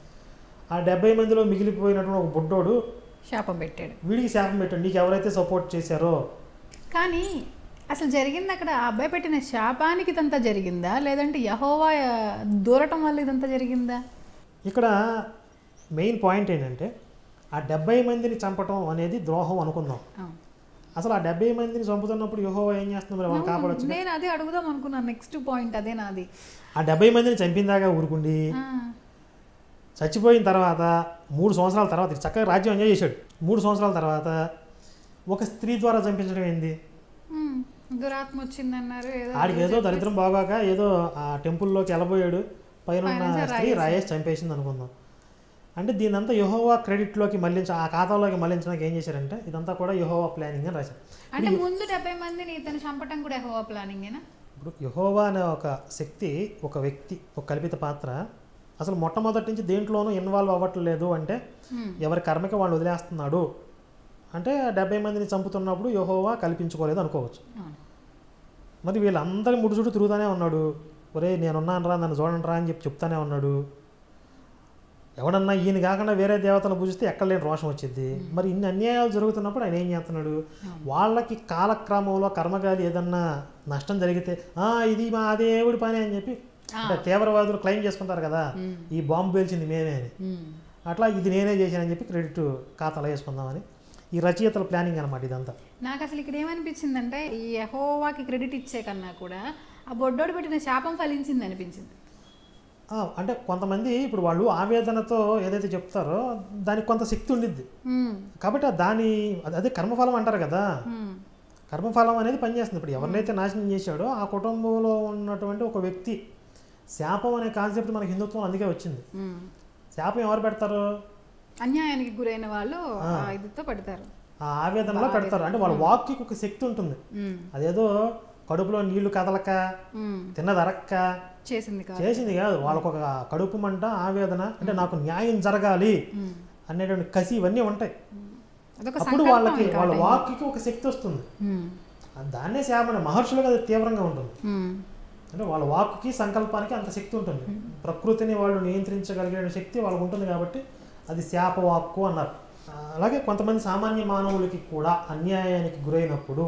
ఆ డెబ్బై మందిలో మిగిలిపోయినటువంటి ఒక బుడ్డోడు శాపం పెట్టాడు వీడికి శాపం పెట్టాడు నీకు ఎవరైతే సపోర్ట్ చేశారో కానీ అసలు జరిగింది అక్కడ ఆ అబ్బాయి పెట్టిన శాపానికి ఇదంతా జరిగిందా లేదంటే యహోవా దూరటం వల్ల ఇదంతా జరిగిందా ఇక్కడ మెయిన్ పాయింట్ ఏంటంటే ఆ డెబ్బై మందిని చంపటం అనేది ద్రోహం అనుకుందాం అవును. అసలు ఆ డెబ్బై మందిని చంపుతున్నప్పుడు యహో ఏం చేస్తుంది మరి వాళ్ళు కాపాడొచ్చు నేను అదే అడుగుదాం అనుకున్నాను నెక్స్ట్ పాయింట్ అదే నాది ఆ డెబ్బై మందిని చంపిందాగా ఊరుకుండి ఆ, చచ్చిపోయిన తర్వాత మూడు సంవత్సరాల తర్వాత ఇటు చక్కగా రాజ్యం ఎంజాయ్ చేశాడు మూడు సంవత్సరాల తర్వాత ఒక స్త్రీ ద్వారా చంపించడం ఏంది ఉమ్, దురాత్మ వచ్చిందన్నారు ఏదో ఆడికి ఏదో దరిద్రం బాగాక ఏదో ఆ టెంపుల్లోకి వెళ్ళబోయాడు పైన ఉన్న పైనుంచి స్త్రీ రాయేసి చంపేసింది అనుకుందాం అంటే దీనంతా యహోవా క్రెడిట్లోకి మళ్ళించ ఆ ఖాతాలోకి మళ్ళించడానికి ఏం చేశారంటే ఇదంతా కూడా యహోవా ప్లానింగ్ అని రాశారు అంటే ముందు డెబ్బై మందిని ఇతను చంపటం కూడా యహోవా ప్లానింగేనా ఇప్పుడు యహోవా అనే ఒక శక్తి ఒక వ్యక్తి ఒక కల్పిత పాత్ర అసలు మొట్టమొదటి నుంచి దేంట్లోనూ ఇన్వాల్వ్ అవ్వట్లేదు అంటే ఉమ్, ఎవరి కర్మకి వాళ్ళు వదిలేస్తున్నాడు అంటే ఆ డెబ్బై మందిని చంపుతున్నప్పుడు యహోవా కల్పించుకోలేదు అనుకోవచ్చు అవును. మరి వీళ్ళందరి ముడుచుడు తిరుగుతూనే ఉన్నాడు ఒరే నేనున్నాను రా నన్ను చూడండి రా అని చెప్పి చెప్తానే ఉన్నాడు ఎవడన్నా ఈయన కాకుండా వేరే దేవతను పూజిస్తే ఎక్కడ లేని రోషం వచ్చింది మరి ఇన్ని అన్యాయాలు జరుగుతున్నప్పుడు ఆయన ఏం చేస్తున్నాడు వాళ్ళకి కాలక్రమంలో కర్మగాలి ఏదన్నా నష్టం జరిగితే "ఆ, ఇది మా దేవుడి పని అని చెప్పి అంటే తీవ్రవాదులు క్లెయిమ్ చేసుకుంటారు కదా ఉమ్, ఈ బాంబు పేల్చింది మేమే అని ఉమ్, అట్లా ఇది నేనే చేశానని చెప్పి క్రెడిట్ ఖాతాలో వేసుకుందామని ఈ రచయితల ప్లానింగ్ అనమాట ఇదంతా నాకు అసలు ఇక్కడ ఏమనిపించిందంటే ఈ యహోవాకి క్రెడిట్ ఇచ్చే కన్నా కూడా ఆ బొడ్డోడు పెట్టిన శాపం ఫలించింది అనిపించింది ఆ, అంటే కొంతమంది ఇప్పుడు వాళ్ళు ఆవేదనతో ఏదైతే చెప్తారో దానికి కొంత శక్తి ఉండిద్ది ఉమ్, కాబట్టి ఆ దాని అదే- అదే కర్మఫలం అంటారు కదా ఉమ్, కర్మఫలం అనేది పనిచేస్తుంది ఇప్పుడు ఎవరినైతే నాశనం చేశాడో ఆ కుటుంబంలో ఉన్నటువంటి ఒక వ్యక్తి శాపం అనే కాన్సెప్ట్ మనకి హిందుత్వం అందుకే వచ్చింది ఉమ్. శాపం ఎవరు పెడతారు అన్యాయానికి గురైన వాళ్ళు ఆ ఇదితో పెడతారు ఆ ఆవేదనలో పెడతారు అంటే వాళ్ళ వాక్కి ఒక శక్తి ఉంటుంది ఉమ్, అదేదో కడుపులో నీళ్లు కదలక ఉమ్, తిన్నది అరక్క చేసింది కాదు చేసింది కాదు వాళ్ళకు ఒక కడుపు మంట ఆవేదన అంటే నాకు న్యాయం జరగాలి ఉమ్, అనేటువంటి కసి ఇవన్నీ ఉంటాయి అదొక అప్పుడు సంకల్పం వాళ్ళకి ఇంకా వాళ్ళ ఆ టైంలో. వాక్కి ఒక శక్తి వస్తుంది ఉమ్, దాన్నే శాపన మహర్షులకు అది తీవ్రంగా ఉంటుంది ఉమ్, అంటే వాళ్ళ వాక్కి సంకల్పానికి అంత శక్తి ఉంటుంది ప్రకృతిని వాళ్ళు నియంత్రించగలిగే శక్తి వాళ్ళకు ఉంటుంది కాబట్టి అది శాప వాక్కు అన్నారు ఆ, అలాగే కొంతమంది సామాన్య మానవులకి కూడా అన్యాయానికి గురైనప్పుడు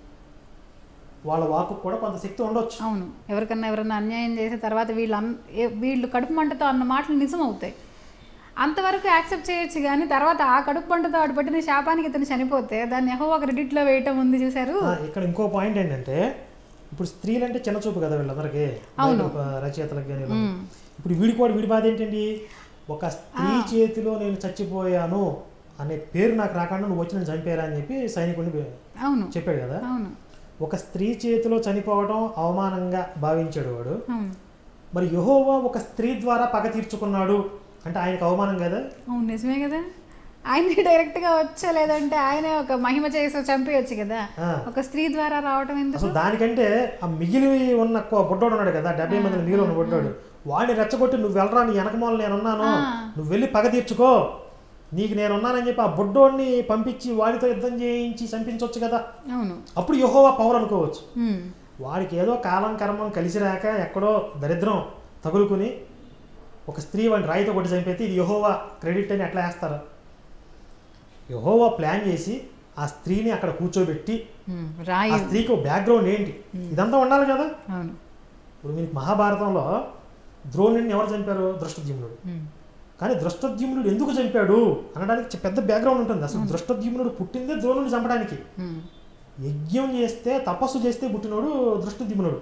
వాళ్ళ వాక్కు కూడా కొంత శక్తి ఉండొచ్చు అవును ఎవరికన్నా ఎవరన్నా అన్యాయం చేసిన తర్వాత వీళ్ళు అన్- ఏ- వీళ్ళు కడుపు మంటతో అన్న మాటలు నిజం అవుతాయి అంతవరకు యాక్సెప్ట్ చేయొచ్చు కానీ తర్వాత ఆ కడుపు మంటతో ఆడు పట్టిన శాపానికి ఇతను చనిపోతే దాన్ని ఎహో ఒక క్రెడిట్లో వేయటం ఉంది చూసారు ఆ, ఇక్కడ ఇంకో పాయింట్ ఏంటంటే ఇప్పుడు స్త్రీలు అంటే చిన్న చూపు కదా వీళ్ళందరికీ అవును. బయట రచయితలకు కానీ మ్మ్. ఇప్పుడు వీడి కూడా వీడి బాధ ఏంటండి ఒక స్త్రీ చేతిలో నేను చచ్చిపోయాను అనే పేరు నాకు రాకుండా నువ్వు వచ్చి నేను చంపేరా అని చెప్పి సైనికుడిని అవును చెప్పాడు కదా అవును ఒక స్త్రీ చేతిలో చనిపోవడం అవమానంగా భావించాడు వాడు అవును మరి యెహోవా ఒక స్త్రీ ద్వారా పగ తీర్చుకున్నాడు అంటే ఆయనకు అవమానం కదా అవును నిజమే కదా ఆయన డైరెక్ట్ గా వచ్చా లేదంటే ఆయనే ఒక మహిమ చేసి చంపేయచ్చు కదా ఆ. ఒక స్త్రీ ద్వారా రావటం ఎందుకు అసలు దానికంటే ఆ మిగిలి ఉన్న కొ- బుడ్డోడు ఉన్నాడు కదా డెబ్బై మంది మిగిలి ఉన్న బుడ్డోడు వాడిని రెచ్చగొట్టి నువ్వు వెళ్ళరా నీ వెనకమాల నేనున్నాను ఆ. నువ్వు వెళ్ళి పగ తీర్చుకో నీకు నేనున్నానని చెప్పి ఆ బుడ్డోడిని పంపించి వాడితో యుద్ధం చేయించి చంపించవచ్చు కదా అవును అప్పుడు యెహోవా పవర్ అనుకోవచ్చు ఉమ్. వాడికి ఏదో కాలం కర్మం కలిసి రాక ఎక్కడో దరిద్రం తగులుకుని ఒక స్త్రీ వాడిని రాయితో కొట్టి చంపేస్తే ఇది యెహోవా క్రెడిట్ అని ఎట్లా వేస్తారు యెహోవా ప్లాన్ చేసి ఆ స్త్రీని అక్కడ కూర్చోబెట్టి ఉమ్. ఆ రాయి స్త్రీకి బ్యాక్గ్రౌండ్ ఏంటి ఇదంతా ఉండాలి కదా అవును ఇప్పుడు మీకు మహాభారతంలో ద్రోణుడిని ఎవరు చంపారు దృష్టద్యుమ్నుడు ఉమ్. కానీ దృష్టద్యుమ్నుడు ఎందుకు చంపాడు అనడానికి చ- పెద్ద బ్యాక్గ్రౌండ్ ఉంటుంది అసలు దృష్టద్యుమ్నుడు పుట్టిందే ద్రోణుడిని చంపడానికి ఉమ్. యజ్ఞం చేస్తే తపస్సు చేస్తే పుట్టినోడు దృష్టద్యుమ్నుడు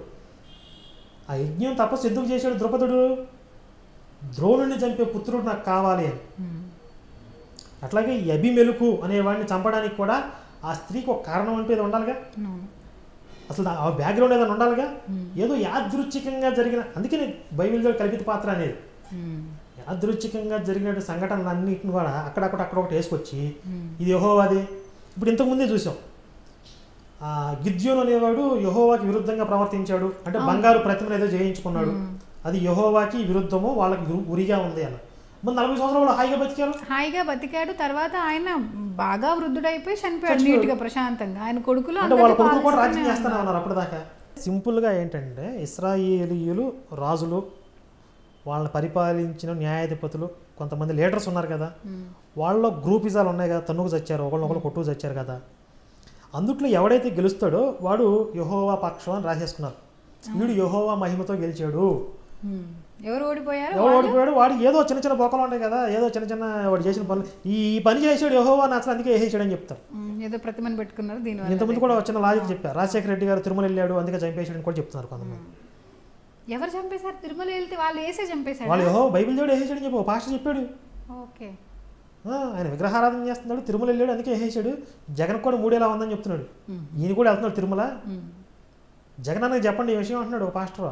ఆ యజ్ఞం తపస్సు ఎందుకు చేశాడు ద్రౌపదుడు ద్రోణుడిని చంపే పుత్రుడు నాకు కావాలి అని ఉమ్. అట్లాగే ఈ అభిమెలుకు అనేవాడిని చంపడానికి కూడా ఆ స్త్రీకి ఒక కారణం అంటే ఏదో ఉండాలిగా అవును అసలు ఆ బ్యాక్గ్రౌండ్ ఏదైనా ఉండాలిగా ఉమ్. ఏదో యాదృచ్ఛికంగా జరిగిన అందుకని బైబిల్లో కల్పిత పాత్ర అనేది ఉమ్. యాదృచ్ఛికంగా జరిగిన సంఘటనలన్నింటిని కూడా అక్కడక్కడ అక్కడ ఒకటి వేసుకొచ్చి ఉమ్. ఇది యహోవాది ఇప్పుడు ఇంతకుముందే చూసాం ఆ గిద్యోను అనేవాడు యహోవాకి విరుద్ధంగా ప్రవర్తించాడు అంటే బంగారు ప్రతిమను ఏదో జయించుకున్నాడు అది యహోవాకి విరుద్ధము వాళ్ళకి ఉరి- ఉరిగా ఉంది అన్న మరి నలభై సంవత్సరాలు వాళ్ళు హాయిగా బతికారు హాయిగా బతికాడు తర్వాత ఆయన బాగా వృద్ధుడైపోయి చనిపోయాడు చచ్చిపోయాడు. నీట్ గా ప్రశాంతంగా ఆయన కొడుకులు అంటే వాళ్ళ అందరినీ కొడుకు కూడా రాజ్యం పాలిస్తూనే చేస్తానే ఉన్నారు. ఉన్నారు అప్పటిదాకా సింపుల్గా ఏంటంటే ఇస్రాయేలీయులు రాజులు వాళ్ళని పరిపాలించిన న్యాయాధిపతులు కొంతమంది లీడర్స్ ఉన్నారు కదా ఉమ్. వాళ్ళలో గ్రూపిజాలు ఉన్నాయి కదా తన్నుకు చచ్చారు ఒకళ్ళొకళ్ళు కొట్టుకు చచ్చారు కదా అందుట్లో ఎవడైతే గెలుస్తాడో వాడు యహోవా పక్షం అని రాసేసుకున్నారు వీడు యహోవా మహిమతో గెలిచాడు ఉమ్. ఎవరు ఓడిపోయారు ఎవడు ఓడిపోయాడు వాడు ఏదో చిన్న చిన్న బొక్కలు ఉంటాయి కదా ఏదో చిన్న చిన్న వాడు చేసిన పనులు ఈ ఈ పని చేసాడు యహోవా నచ్చలు అందుకే వేసేసాడు అని చెప్తారు ఉమ్. ఏదో ప్రతిమను పెట్టుకున్నారు దీనివల్ల ఇంతకుముందు కూడా వచ్చిన లాజిక్ చెప్పారు రాజశేఖర రెడ్డి గారు తిరుమల వెళ్ళాడు అందుకే చంపేసాడు అని కూడా చెప్తున్నారు కొంతమంది ఎవరు చంపేశారు తిరుమల వెళ్తే వాళ్ళు వేసే చంపేశారు వాళ్ళు యహో బైబిల్ దేవుడు వేసేసాడు అని చెప్పి ఓ పాస్టర్ చెప్పాడు ఓకే ఆ, ఆయన విగ్రహారాధన చేస్తున్నాడు తిరుమల వెళ్ళాడు అందుకే వేసేసాడు జగన్ కూడా మూడేలా ఉందని చెప్తున్నాడు ఉమ్. ఈయన కూడా వెళ్తున్నాడు తిరుమల ఉమ్. జగన్ అన్నకి చెప్పండి ఈ విషయం అంటున్నాడు ఒక పాస్టర్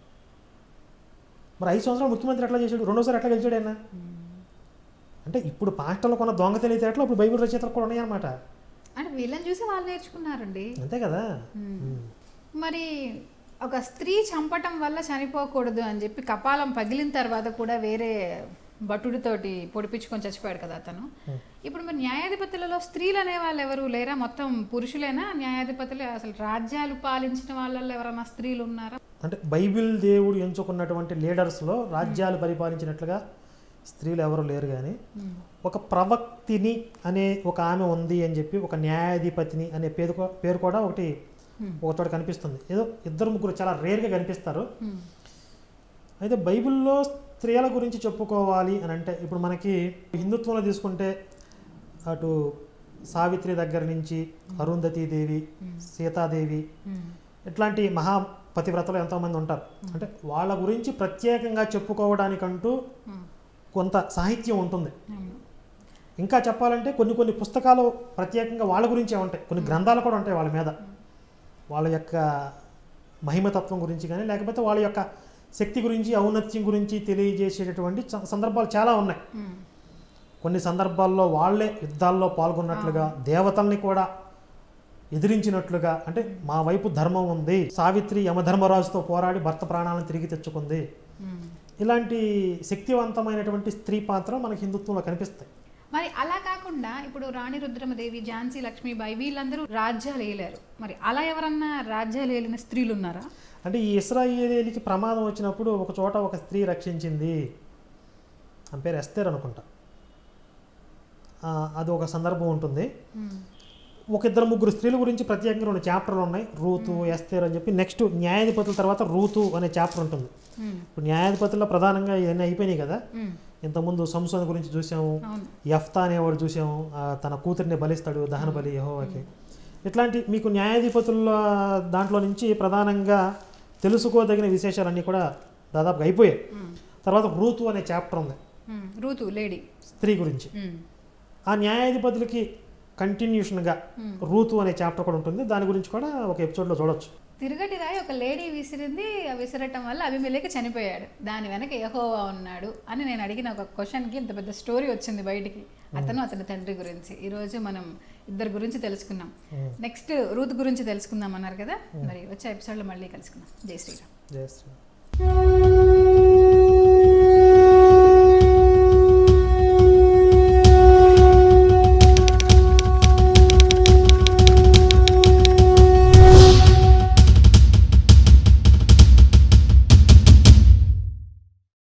మరి ఐదు సంవత్సరాలు ముఖ్యమంత్రి ఎట్లా చేశాడు రెండోసారి ఎట్లా గెలిచాడు ఆయన అంటే ఇప్పుడు పాస్టర్లకు ఉన్న దొంగ తెలివితేటలు ఇప్పుడు బైబిల్ రచయితలకు కూడా ఉన్నాయన్నమాట అంటే వీళ్ళని చూసి వాళ్ళు నేర్చుకున్నారండి అంతే కదా ఉమ్. ఉమ్. మరి ఒక స్త్రీ చంపటం వల్ల చనిపోకూడదు అని చెప్పి కపాలం పగిలిన తర్వాత కూడా వేరే భటుడితోటి పొడిపించుకొని చచ్చిపోయాడు కదా అతను Hmm. ఇప్పుడు మరి న్యాయాధిపతులలో స్త్రీలు అనే వాళ్ళు ఎవరు లేరా మొత్తం పురుషులేనా న్యాయాధిపతులే అసలు రాజ్యాలు పాలించిన వాళ్ళల్లో ఎవరైనా స్త్రీలు ఉన్నారా అంటే బైబిల్ దేవుడు ఎంచుకున్నటువంటి లీడర్స్లో రాజ్యాలు పరిపాలించినట్లుగా స్త్రీలు ఎవరు లేరు కానీ ఒక ప్రవక్తిని అనే ఒక ఆమె ఉంది అని చెప్పి ఒక న్యాయాధిపతిని అనే పేరు కూ- పేరు కూడా ఒకటి Hmm. ఒక చోట కనిపిస్తుంది ఏదో ఇద్దరు ముగ్గురు చాలా రేర్గా కనిపిస్తారు Hmm. అయితే బైబిల్లో స్త్రీల గురించి చెప్పుకోవాలి అని అంటే ఇప్పుడు మనకి హిందుత్వంలో తీసుకుంటే అటు సావిత్రి దగ్గర నుంచి అరుంధతీ దేవి సీతాదేవి Hmm. ఇట్లాంటి మహా పతివ్రతలు ఎంతోమంది ఉంటారు అంటే వాళ్ళ గురించి ప్రత్యేకంగా చెప్పుకోవడానికంటూ Hmm. కొంత సాహిత్యం ఉంటుంది అవును. ఇంకా చెప్పాలంటే కొన్ని కొన్ని పుస్తకాలు ప్రత్యేకంగా వాళ్ళ గురించే ఉంటాయి కొన్ని గ్రంథాలు కూడా ఉంటాయి వాళ్ళ మీద వాళ్ళ యొక్క మహిమతత్వం గురించి కానీ లేకపోతే వాళ్ళ యొక్క శక్తి గురించి ఔన్నత్యం గురించి తెలియజేసేటటువంటి చ- సందర్భాలు చాలా ఉన్నాయి Hmm. కొన్ని సందర్భాల్లో వాళ్ళే యుద్ధాల్లో పాల్గొన్నట్లుగా దేవతల్ని కూడా ఎదిరించినట్లుగా అంటే మా వైపు ధర్మం ఉంది సావిత్రి యమధర్మరాజుతో పోరాడి భర్త ప్రాణాలను తిరిగి తెచ్చుకుంది Hmm. ఇలాంటి శక్తివంతమైనటువంటి స్త్రీ పాత్ర మనకి హిందుత్వంలో కనిపిస్తాయి మరి అలా కాకుండా ఇప్పుడు రాణి రుద్రమదేవి ఝాన్సీ లక్ష్మీబాయి వీళ్ళందరూ రాజ్యాలు వేయలేరు మరి అలా ఎవరన్నా రాజ్యాలు ఏలిన స్త్రీలు ఉన్నారా అంటే ఈ ఇస్రాయేలీలకి ప్రమాదం వచ్చినప్పుడు ఒక చోట ఒక స్త్రీ రక్షించింది ఆమె పేరు ఎస్తేర్ అనుకుంటా ఆ, అది ఒక సందర్భం ఉంటుంది ఒక ఇద్దరు ముగ్గురు స్త్రీల గురించి ప్రత్యేకంగా రెండు చాప్టర్లు ఉన్నాయి రూతు ఎస్తేర్ అని చెప్పి నెక్స్ట్ న్యాయాధిపతుల తర్వాత రూతు అనే చాప్టర్ ఉంటుంది Hmm. ఇప్పుడు న్యాయాధిపతుల్లో ప్రధానంగా ఇవన్నీ అయిపోయినాయి కదా Hmm. ఇంతకుముందు సంసోన్ గురించి చూసాము అవును యఫ్తా అనేవాడు చూసాము ఆ, తన కూతుర్ని బలిస్తాడు దహన బలి యహోవాకి ఇట్లాంటి మీకు న్యాయాధిపతుల దాంట్లో నుంచి ప్రధానంగా తెలుసుకోదగిన విశేషాలన్నీ కూడా దాదాపుగా అయిపోయాయి మ్మ్. తర్వాత రూతు అనే చాప్టర్ ఉంది మ్మ్. రూతు లేడీ స్త్రీ గురించి మ్మ్. ఆ న్యాయాధిపతులకి కంటిన్యూషన్గా మ్మ్. రూతు అనే చాప్టర్ కూడా ఉంటుంది దాని గురించి కూడా ఒక ఎపిసోడ్లో చూడొచ్చు తిరుగటి రాయి ఒక లేడీ విసిరింది ఆ విసిరటం వల్ల అభిమేలకి చనిపోయాడు దాని వెనక యెహోవా ఉన్నాడు అని నేను అడిగిన ఒక క్వశ్చన్కి ఇంత పెద్ద స్టోరీ వచ్చింది బయటికి అతను అతని తండ్రి గురించి ఈరోజు మనం ఇద్దరు గురించి తెలుసుకున్నాం మ్మ్. నెక్స్ట్ రూత్ గురించి తెలుసుకుందాం అన్నారు కదా మరి వచ్చే ఎపిసోడ్లో మళ్ళీ కలుసుకుందాం జై శ్రీరామ్ జయ శ్రీ